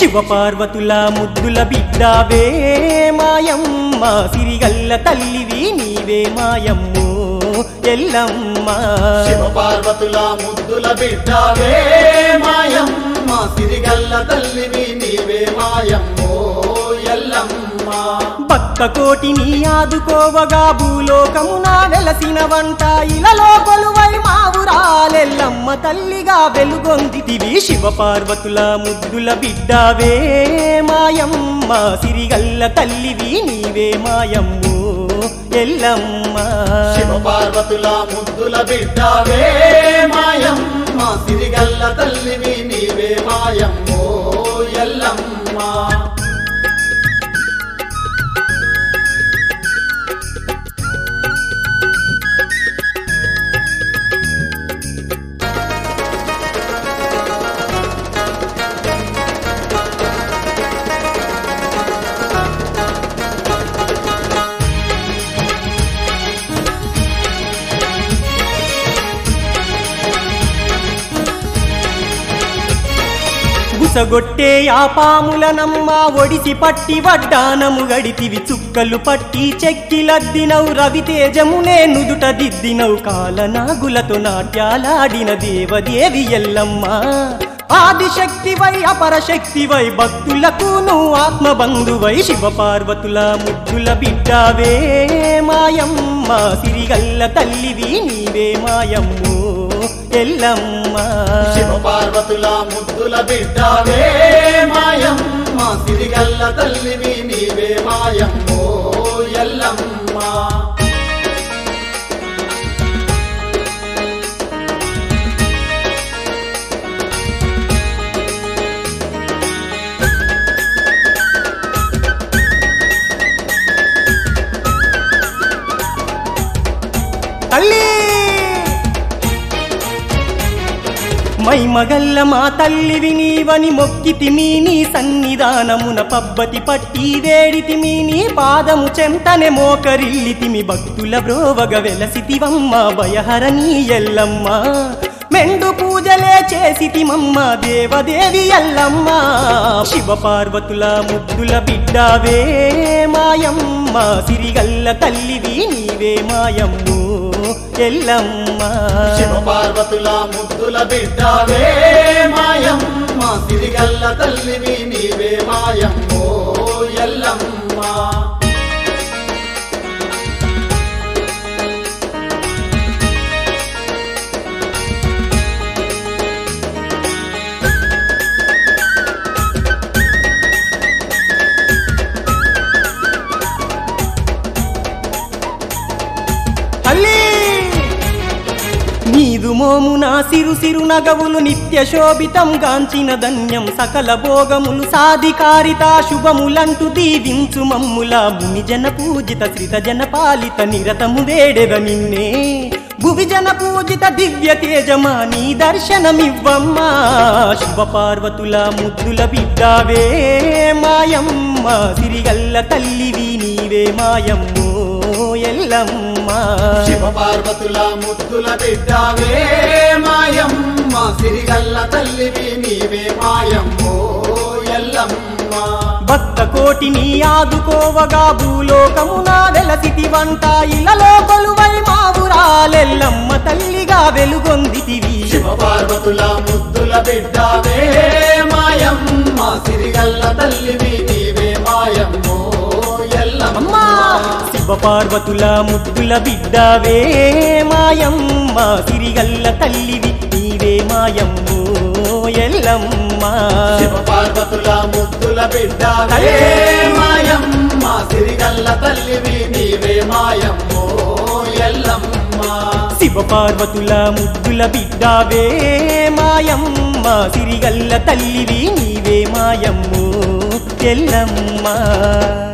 శివపార్వతుల ముద్దుల బిడ్డావే మాయమ్మ సిరిగల్ల తల్లివి నీవే మాయమ్ము ఎల్లమ్మ శివపార్వతుల ముద్దుల బిడ్డవే మాయమ్మ సిరిగల్ల తల్లివి నీవే మాయమ్మో ఎల్లమ్మ భక్త కోటిని ఆదుకోవగా భూలోకమున వెలసిన వంట ఇలలో కొలువై మావురాలెల్లమ్మ తల్లిగా వెలుగొందితివి శివపార్వతుల ముద్దుల బిడ్డావే మాయమ్మ సిరిగల్ల తల్లివి నీవే మాయమ్ము ఎల్లమ్మ శివపార్వతుల ముద్దుల బిడ్డవే మాయమ్మ సిరిగల్ల తల్లివి నీవే మాయమ్మో ఎల్లమ్మ బుసగొట్టే ఆ పాములనమ్మ ఒడిసి పట్టి వడ్డానము గడితివి చుక్కలు పట్టి చెక్కిలద్దినవు రవితేజమునే నుదుట దిద్దినవు కాలనాగులతో నాట్యాలాడిన దేవదేవి ఎల్లమ్మ ఆదిశక్తివై అపరశక్తివై భక్తులకు నువ్వు ఆత్మబంధువై శివపార్వతుల ముద్దుల బిడ్డావే మాయమ్మ సిరిగల్ల తల్లివి నీవే మాయమ్ము ఎల్లమ్మ శివపార్వతుల ముద్దుల బిడ్డవే మాయమ్మ సిరిగల్ల తల్లివి నీవే మాయమ్మో ఎల్లమ్మ తల్లి మైమగల్ల మా తల్లివి నీవని మొక్కితిమి నీ సన్నిధానమున పబ్బతి పట్టి వేడితిమి నీ పాదము చెంతనే మోకరిల్లితిమి భక్తుల బ్రోవగ వెలసితివమ్మ భయహరణి ఎల్లమ్మ మెండు పూజలే చేసితిమమ్మ దేవదేవి ఎల్లమ్మ శివపార్వతుల ముద్దుల బిడ్డావే మాయమ్మ సిరిగల్ల తల్లివి నీవే మాయమ్ము ఎల్లమ్మ శివపార్వతుల ముద్దుల బిడ్డవే మాయమ్మ సిరిగల్ల తల్లివి నీవే మాయమ్మో ఎల్లమ్మ తల్లి నీదు మోమున సిరు సిరు నగవులు నిత్య శోభితం గాంచిన ధన్యం సకల భోగములు సాధికారిత శుభములంటూ దీవించు మమ్ముల మునిజన పూజిత శ్రితజన పాలిత నిరతము వేడెద నిన్నే భువిజన పూజిత దివ్య తేజమా నీ దర్శనమివ్వమ్మా శివ పార్వతుల ముద్దుల బిడ్డావే మాయమ్మ సిరిగల్ల తల్లివి నీవే మాయమ్మో ఎల్లమ్మ శివపార్వతుల ముద్దుల బిడ్డవే మాయమ్మ సిరిగల్ల తల్లివి నీవే మాయమ్మో ఎల్లమ్మ భక్త కోటిని ఆదుకోవగా భూలోకమున వెలసితి వంట ఇలలో కొలువై మావురాలెల్లమ్మ తల్లిగా వెలుగొందితివి శివపార్వతుల ముద్దుల బిడ్డవే మాయమ్మ సిరిగల్ల తల్లివి నీవే మాయమ్మో ఎల్లమ్మ అమ్మా శివ పార్వతుల ముద్దుల బిడ్డవే మాయమ్మ సిరిగల్ల తల్లివి నీవే మాయమ్ము ఎల్లమ్మ శివపార్వతుల ముద్దుల బిడ్డవే మాయమ్మ సిరిగల్ల తల్లివి నీవే మాయమ్మో ఎల్లమ్మ శివ పార్వతుల ముద్దుల బిడ్డావే మాయమ్మ సిరిగల్ల తల్లివి నీవే మాయమ్ము ఎల్లమ్మ